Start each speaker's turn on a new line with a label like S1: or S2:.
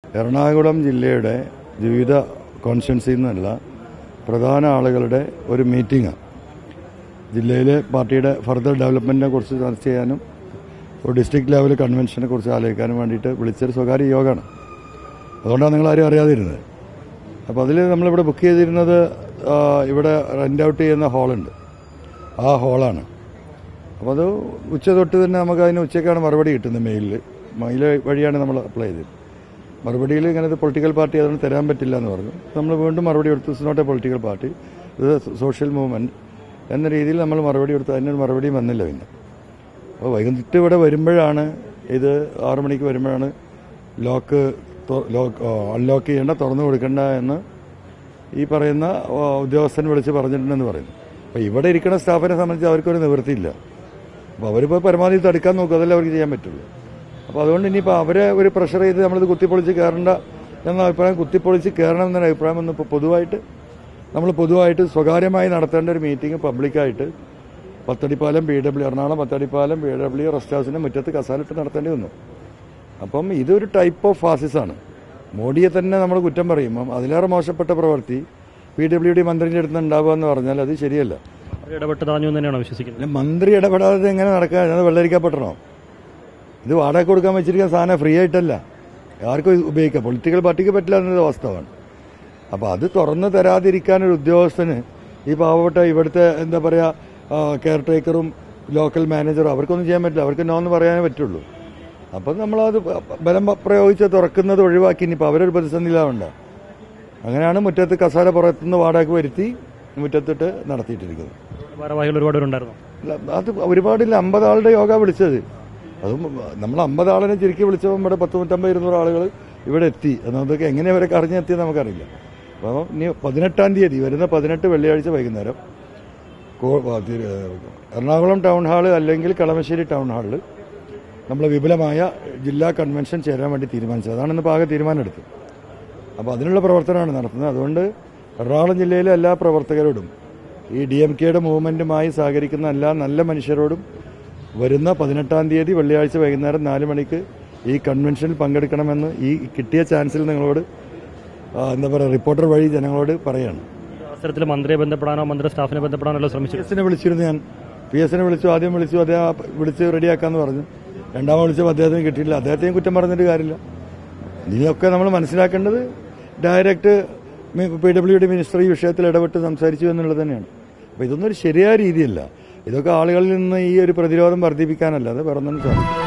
S1: എറണാകുളം ജില്ലയുടെ വിവിധ കോൺസ്റ്റിറ്റ്യൻസിയിൽ നിന്നുള്ള പ്രധാന ആളുകളുടെ ഒരു മീറ്റിംഗ് ജില്ലയിലെ പാർട്ടിയുടെ ഫർദർ ഡെവലപ്മെന്റിനെ കുറിച്ച് ചർച്ച ചെയ്യാനും ഒരു ഡിസ്ട്രിക്ട് ലെവൽ കൺവെൻഷനെ കുറിച്ച് ആലോചിക്കാനും വേണ്ടിയിട്ട് വിളിച്ചൊരു സ്വകാര്യ യോഗമാണ് അതുകൊണ്ടാണ് നിങ്ങൾ ആരും അറിയാതിരുന്നത് അപ്പോൾ അതിൽ നമ്മളിവിടെ ബുക്ക് ചെയ്തിരുന്നത് ആ, ഇവിടെ റെൻ്റ് ഔട്ട് ചെയ്യുന്ന ഹാളുണ്ട് ആ ഹാളാണ് അപ്പോൾ അത് ഉച്ച തൊട്ട് തന്നെ നമുക്ക് അതിന് ഉച്ചയ്ക്കാണ് മറുപടി കിട്ടുന്നത് മെയിലിൽ മെയിൽ വഴിയാണ് നമ്മൾ അപ്ലൈ ചെയ്തത് മറുപടിയിൽ ഇങ്ങനത്തെ പൊളിറ്റിക്കൽ പാർട്ടി അതുകൊണ്ട് തരാൻ പറ്റില്ല എന്ന് പറഞ്ഞു നമ്മൾ വീണ്ടും മറുപടി കൊടുത്തു it's not a political party ഇത് സോഷ്യൽ മൂവ്മെൻറ്റ് എന്ന രീതിയിൽ നമ്മൾ മറുപടി കൊടുത്തു അതിനൊരു മറുപടിയും വന്നില്ല പിന്നെ അപ്പോൾ വൈകുന്നേരത്ത് ഇവിടെ വരുമ്പോഴാണ് ഇത് ആറു മണിക്ക് വരുമ്പോഴാണ് ലോക്ക് തൊ- ലോക്ക് അൺലോക്ക് ചെയ്യേണ്ട തുറന്നു കൊടുക്കേണ്ട എന്ന് ഈ പറയുന്ന ആ, ഉദ്യോഗസ്ഥൻ വിളിച്ച് പറഞ്ഞിട്ടുണ്ടെന്ന് പറയുന്നു അപ്പോൾ ഇവിടെ ഇരിക്കുന്ന സ്റ്റാഫിനെ സംബന്ധിച്ച് അവർക്കൊരു നിവൃത്തിയില്ല അപ്പോൾ അവരിപ്പോൾ പരമാവധി തടുക്കാൻ നോക്കും അതല്ലേ അവർക്ക് ചെയ്യാൻ പറ്റുള്ളൂ അപ്പോൾ അതുകൊണ്ട് ഇനിയിപ്പോൾ അവരെ ഒരു പ്രഷർ ചെയ്ത് നമ്മളിത് കുത്തിപ്പൊളിച്ച് കയറേണ്ട എന്ന അഭിപ്രായം കുത്തിപ്പൊളിച്ച് കയറണം എന്നൊരു അഭിപ്രായം ഒന്നും ഇപ്പോൾ പൊതുവായിട്ട് നമ്മൾ പൊതുവായിട്ട് സ്വകാര്യമായി നടത്തേണ്ട ഒരു മീറ്റിംഗ് പബ്ലിക്കായിട്ട് Pathadipalam P W Ernakulam Pathadipalam P W rest ഹൗസിന്റെ മുറ്റത്ത് കസാലിട്ട് നടത്തേണ്ടി വന്നു അപ്പം ഇതൊരു ടൈപ്പ് ഓഫ് ഫാസിസാണ് മോഡിയെ തന്നെ നമ്മൾ കുറ്റം പറയും അപ്പം അതിലേറെ മോശപ്പെട്ട പ്രവൃത്തി പി ഡബ്ല്യു ഡി മന്ത്രിയുടെ അടുത്ത് ഉണ്ടാവുക എന്ന് പറഞ്ഞാൽ അത് ശരിയല്ല
S2: അവർ ഇടപെട്ട് തടഞ്ഞു എന്ന് തന്നെയാണോ വിശ്വസിക്കുന്നത്
S1: അല്ല മന്ത്രി ഇടപെടാതെ എങ്ങനെ നടക്കാൻ അത് വെള്ളരിക്കപ്പെടണോ ഇത് വാടക കൊടുക്കാൻ വെച്ചിരിക്കുന്ന സാധനം ഫ്രീ ആയിട്ടല്ല ആർക്കും ഇത് ഉപയോഗിക്കാം പൊളിറ്റിക്കൽ പാർട്ടിക്ക് പറ്റില്ല എന്നത് വാസ്തവമാണ് അപ്പോൾ അത് തുറന്നു തരാതിരിക്കാൻ ഒരു ഉദ്യോഗസ്ഥന് ഈ പാവപ്പെട്ട ഇവിടുത്തെ എന്താ പറയുക കെയർ ടേക്കറും ലോക്കൽ മാനേജറും അവർക്കൊന്നും ചെയ്യാൻ പറ്റില്ല അവർക്ക് നോ എന്ന് പറയാനേ പറ്റുള്ളൂ അപ്പം നമ്മളത് ബലം പ്രയോഗിച്ച് തുറക്കുന്നത് ഒഴിവാക്കി ഇനിയിപ്പോൾ അവരൊരു പ്രതിസന്ധിയിലാവണ്ട അങ്ങനെയാണ് മുറ്റത്ത് കസാല പുറത്തുനിന്ന് വാടക വരുത്തി മുറ്റത്തിട്ട് നടത്തിയിട്ടിരിക്കുന്നത്
S2: ഭാരവാഹികൾ ഒരുപാട് പേരുണ്ടായിരുന്നു
S1: ഇല്ല, അത് ഒരുപാടില്ല അമ്പത് ആളുടെ യോഗ വിളിച്ചത് അതും നമ്മൾ അമ്പത് ആളിനെ ചുരുക്കി വിളിച്ചപ്പോൾ ഇവിടെ പത്ത് നൂറ്റമ്പത് ഇരുന്നൂറ് ആളുകൾ ഇവിടെ എത്തി എന്നതൊക്കെ എങ്ങനെ അവരൊക്കെ അറിഞ്ഞെത്തിയെന്ന് നമുക്കറിയില്ല അപ്പോൾ ഇനി പതിനെട്ടാം തീയതി വരുന്ന പതിനെട്ട് വെള്ളിയാഴ്ച വൈകുന്നേരം കോ- ആ, തിരു- എറണാകുളം ടൗൺ ഹാള് അല്ലെങ്കിൽ കളമശ്ശേരി ടൗൺ ഹാളിൽ നമ്മൾ വിപുലമായ ജില്ലാ കൺവെൻഷൻ ചേരാൻ വേണ്ടി തീരുമാനിച്ചത് അതാണ് ഇന്ന് പാക തീരുമാനമെടുത്തത് അപ്പോൾ അതിനുള്ള പ്രവർത്തനമാണ് നടത്തുന്നത് അതുകൊണ്ട് എറണാകുളം ജില്ലയിലെ എല്ലാ പ്രവർത്തകരോടും ഈ ഡി എം കെയുടെ മൂവ്മെന്റുമായി സഹകരിക്കുന്ന എല്ലാ നല്ല മനുഷ്യരോടും വരുന്ന പതിനെട്ടാം തീയതി വെള്ളിയാഴ്ച വൈകുന്നേരം നാല് മണിക്ക് ഈ കൺവെൻഷനിൽ പങ്കെടുക്കണമെന്ന് ഈ കിട്ടിയ ചാൻസിൽ നിങ്ങളോട് ആ, എന്താ പറയുക റിപ്പോർട്ടർ വഴി ജനങ്ങളോട് പറയാണ്
S2: ഈ അവസരത്തിൽ മന്ത്രിയെ ബന്ധപ്പെടാനോ മന്ത്രി സ്റ്റാഫിനെ ബന്ധപ്പെടാനോ എല്ലാം
S1: പി
S2: ശ്രമിച്ചു
S1: എസിനെ വിളിച്ചിരുന്നു ഞാൻ പി എസിനെ വിളിച്ചു ആദ്യം വിളിച്ചു അദ്ദേഹം വിളിച്ച് റെഡിയാക്കാന്ന് പറഞ്ഞു രണ്ടാമത് വിളിച്ചപ്പോൾ അദ്ദേഹത്തിന് കിട്ടിയില്ല അദ്ദേഹത്തെയും കുറ്റം പറഞ്ഞിട്ട് കാര്യമില്ല ഇതിലൊക്കെ നമ്മൾ മനസ്സിലാക്കേണ്ടത് direct P W D minister ഈ വിഷയത്തിൽ ഇടപെട്ട് സംസാരിച്ചു എന്നുള്ളത് തന്നെയാണ് അപ്പോൾ ഇതൊന്നും ഒരു ശരിയായ രീതിയല്ല ഇതൊക്കെ ആളുകളിൽ നിന്ന് ഈ ഒരു പ്രതിരോധം വർദ്ധിപ്പിക്കാനല്ലാതെ വേറൊന്നും സാധിക്കും